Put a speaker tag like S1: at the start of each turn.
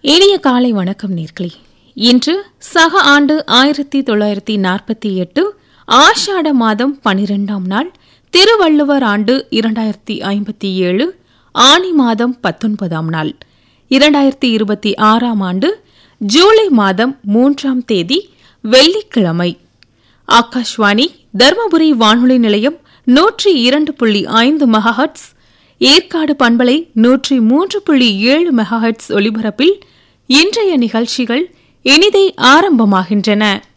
S1: இனிய காலை வணக்கம் நேர்களே இன்று சக ஆண்டு ஆயிரத்தி தொள்ளாயிரத்தி நாற்பத்தி எட்டு ஆஷாட மாதம் பனிரெண்டாம் நாள் திருவள்ளுவர் ஆண்டு இரண்டாயிரத்தி ஐம்பத்தி ஏழு ஆனி மாதம் பத்தொன்பதாம் நாள் இரண்டாயிரத்தி இருபத்தி ஆறாம் ஆண்டு ஜூலை மாதம் மூன்றாம் தேதி வெள்ளிக்கிழமை ஆகாஷ்வாணி தர்மபுரி வானொலி நிலையம் நூற்றி இரண்டு புள்ளி ஐந்து மெகாஹட்ஸ் ஏற்காடு பண்பலை நூற்றி மூன்று புள்ளி ஏழு மெகாஹட்ஸ் ஒலிபரப்பில் இன்றைய நிகழ்ச்சிகள் இனிதே ஆரம்பமாகின்றன